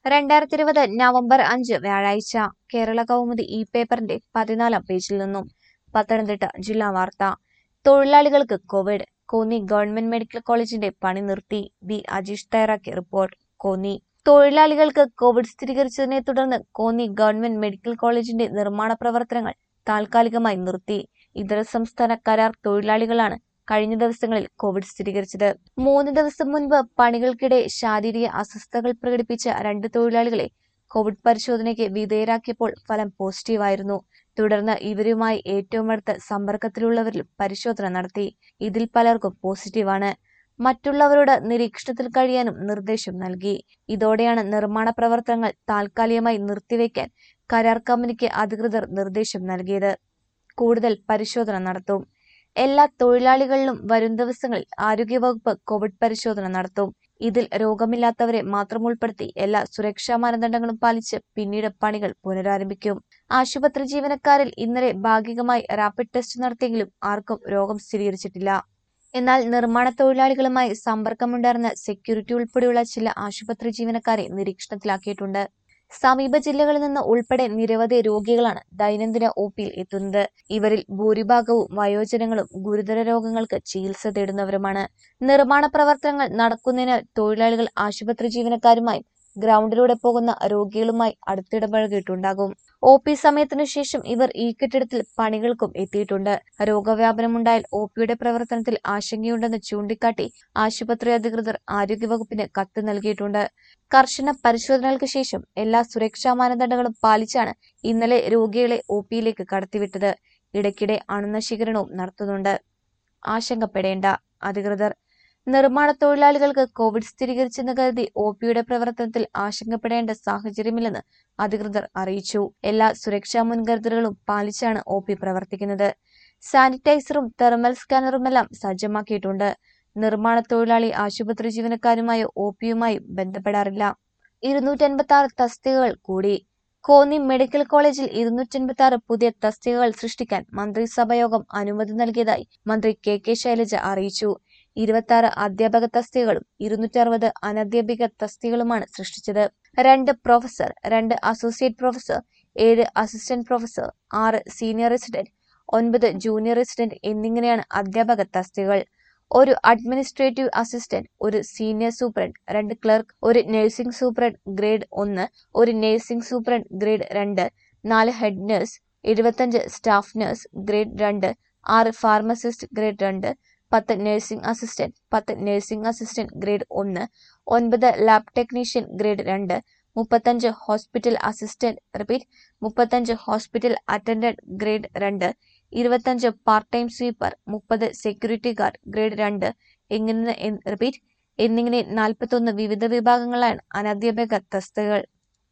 രണ്ടായിരത്തി ഇരുപത് നവംബർ അഞ്ച് വ്യാഴാഴ്ച കേരള കൗമുദി ഈ പേപ്പറിന്റെ പതിനാലാം പേജിൽ നിന്നും പത്തനംതിട്ട ജില്ലാ വാർത്ത തൊഴിലാളികൾക്ക് കോവിഡ് കോന്നി ഗവൺമെന്റ് മെഡിക്കൽ കോളേജിന്റെ പണി നിർത്തി ബി അജീഷ് തയ്യാറാക്കിയ റിപ്പോർട്ട് കോന്നി തൊഴിലാളികൾക്ക് കോവിഡ് സ്ഥിരീകരിച്ചതിനെ തുടർന്ന് കോന്നി ഗവൺമെന്റ് മെഡിക്കൽ കോളേജിന്റെ നിർമ്മാണ പ്രവർത്തനങ്ങൾ താൽക്കാലികമായി നിർത്തി ഇതര സംസ്ഥാന കരാർ തൊഴിലാളികളാണ് കഴിഞ്ഞ ദിവസങ്ങളിൽ കോവിഡ് സ്ഥിരീകരിച്ചത് മൂന്ന് ദിവസം മുൻപ് പണികൾക്കിടെ ശാരീരിക അസ്വസ്ഥതകൾ പ്രകടിപ്പിച്ച രണ്ട് തൊഴിലാളികളെ കോവിഡ് പരിശോധനയ്ക്ക് വിധേയരാക്കിയപ്പോൾ ഫലം പോസിറ്റീവായിരുന്നു തുടർന്ന് ഇവരുമായി ഏറ്റവും അടുത്ത സമ്പർക്കത്തിലുള്ളവരിലും പരിശോധന നടത്തി ഇതിൽ പലർക്കും പോസിറ്റീവാണ് മറ്റുള്ളവരോട് നിരീക്ഷണത്തിൽ കഴിയാനും നിർദ്ദേശം നൽകി ഇതോടെയാണ് നിർമ്മാണ പ്രവർത്തനങ്ങൾ താൽക്കാലികമായി നിർത്തിവെക്കാൻ കരാർ കമ്പനിക്ക് അധികൃതർ നിർദ്ദേശം നൽകിയത് കൂടുതൽ പരിശോധന നടത്തും എല്ലാ തൊഴിലാളികളിലും വരും ദിവസങ്ങളിൽ ആരോഗ്യവകുപ്പ് കോവിഡ് പരിശോധന നടത്തും ഇതിൽ രോഗമില്ലാത്തവരെ മാത്രം ഉൾപ്പെടുത്തി എല്ലാ സുരക്ഷാ മാനദണ്ഡങ്ങളും പാലിച്ച് പിന്നീട് പണികൾ പുനരാരംഭിക്കും ആശുപത്രി ജീവനക്കാരിൽ ഇന്നലെ ഭാഗികമായി റാപ്പിഡ് ടെസ്റ്റ് നടത്തിയെങ്കിലും ആർക്കും രോഗം സ്ഥിരീകരിച്ചിട്ടില്ല എന്നാൽ നിർമ്മാണ തൊഴിലാളികളുമായി സമ്പർക്കമുണ്ടായിരുന്ന സെക്യൂരിറ്റി ഉൾപ്പെടെയുള്ള ചില ആശുപത്രി ജീവനക്കാരെ നിരീക്ഷണത്തിലാക്കിയിട്ടുണ്ട് സമീപ ജില്ലകളിൽ നിന്ന് ഉൾപ്പെടെ നിരവധി രോഗികളാണ് ദൈനംദിന ഒ പിയിൽ എത്തുന്നത് ഇവരിൽ ഭൂരിഭാഗവും വയോജനങ്ങളും ഗുരുതര രോഗങ്ങൾക്ക് ചികിത്സ തേടുന്നവരുമാണ് നിർമ്മാണ പ്രവർത്തനങ്ങൾ നടക്കുന്നതിന് തൊഴിലാളികൾ ആശുപത്രി ജീവനക്കാരുമായും ഗ്രൗണ്ടിലൂടെ പോകുന്ന രോഗികളുമായി അടുത്തിടപഴകിയിട്ടുണ്ടാകും ഒ പി സമയത്തിനു ശേഷം ഇവർ ഈ കെട്ടിടത്തിൽ പണികൾക്കും എത്തിയിട്ടുണ്ട് രോഗവ്യാപനമുണ്ടായാൽ ഒ പിയുടെ പ്രവർത്തനത്തിൽ ആശങ്കയുണ്ടെന്ന് ചൂണ്ടിക്കാട്ടി ആശുപത്രി അധികൃതർ ആരോഗ്യവകുപ്പിന് കത്ത് നൽകിയിട്ടുണ്ട് കർശന പരിശോധനകൾക്ക് ശേഷം എല്ലാ സുരക്ഷാ മാനദണ്ഡങ്ങളും പാലിച്ചാണ് ഇന്നലെ രോഗികളെ ഒ പിയിലേക്ക് കടത്തിവിട്ടത് ഇടയ്ക്കിടെ അണുനശീകരണവും നടത്തുന്നുണ്ട് ആശങ്കപ്പെടേണ്ട അധികൃതർ നിർമ്മാണ തൊഴിലാളികൾക്ക് കോവിഡ് സ്ഥിരീകരിച്ചെന്ന് കരുതി ഒ പിയുടെ പ്രവർത്തനത്തിൽ ആശങ്കപ്പെടേണ്ട സാഹചര്യമില്ലെന്ന് അധികൃതർ അറിയിച്ചു എല്ലാ സുരക്ഷാ മുൻകരുതലുകളും പാലിച്ചാണ് ഒ പി പ്രവർത്തിക്കുന്നത് സാനിറ്റൈസറും തെർമൽ സ്കാനറുമെല്ലാം സജ്ജമാക്കിയിട്ടുണ്ട് നിർമ്മാണ തൊഴിലാളി ആശുപത്രി ജീവനക്കാരുമായോ ഒ പിയുമായും ബന്ധപ്പെടാറില്ല ഇരുന്നൂറ്റൻപത്തി ആറ് തസ്തികകൾ കൂടി കോന്നി മെഡിക്കൽ കോളേജിൽ ഇരുന്നൂറ്റൻപത്തി ആറ് പുതിയ തസ്തികകൾ സൃഷ്ടിക്കാൻ മന്ത്രിസഭായോഗം അനുമതി നൽകിയതായി മന്ത്രി കെ കെ ശൈലജ അറിയിച്ചു ഇരുപത്തി ആറ് അധ്യാപക തസ്തികകളും ഇരുന്നൂറ്റി അറുപത് അനധ്യാപിക തസ്തികകളുമാണ് സൃഷ്ടിച്ചത് രണ്ട് പ്രൊഫസർ രണ്ട് അസോസിയേറ്റ് പ്രൊഫസർ ഏഴ് അസിസ്റ്റന്റ് പ്രൊഫസർ ആറ് സീനിയർ റെസിഡന്റ് ഒൻപത് ജൂനിയർ റെസിഡന്റ് എന്നിങ്ങനെയാണ് അധ്യാപക തസ്തികകൾ ഒരു അഡ്മിനിസ്ട്രേറ്റീവ് അസിസ്റ്റന്റ് ഒരു സീനിയർ സൂപ്രണ്ട് രണ്ട് ക്ലർക്ക് ഒരു നഴ്സിംഗ് സൂപ്രണ്ട് ഗ്രേഡ് ഒന്ന് ഒരു നഴ്സിംഗ് സൂപ്രണ്ട് ഗ്രേഡ് രണ്ട് നാല് ഹെഡ് നഴ്സ് എഴുപത്തഞ്ച് സ്റ്റാഫ് നഴ്സ് ഗ്രേഡ് രണ്ട് ആറ് ഫാർമസിസ്റ്റ് ഗ്രേഡ് രണ്ട് പത്ത് നഴ്സിംഗ് അസിസ്റ്റന്റ് പത്ത് നഴ്സിംഗ് അസിസ്റ്റന്റ് ഗ്രേഡ് ഒന്ന് ഒൻപത് ലാബ് ടെക്നീഷ്യൻ ഗ്രേഡ് രണ്ട് മുപ്പത്തഞ്ച് ഹോസ്പിറ്റൽ അസിസ്റ്റന്റ് റിപ്പീറ്റ് മുപ്പത്തഞ്ച് ഹോസ്പിറ്റൽ അറ്റൻഡന്റ് ഗ്രേഡ് രണ്ട് ഇരുപത്തഞ്ച് പാർട്ട് ടൈം സ്വീപ്പർ മുപ്പത് സെക്യൂരിറ്റി ഗാർഡ് ഗ്രേഡ് രണ്ട് എന്നിങ്ങനെ റിപ്പീറ്റ് എന്നിങ്ങനെ നാൽപ്പത്തൊന്ന് വിവിധ വിഭാഗങ്ങളാണ് അനധ്യാപക തസ്തികകൾ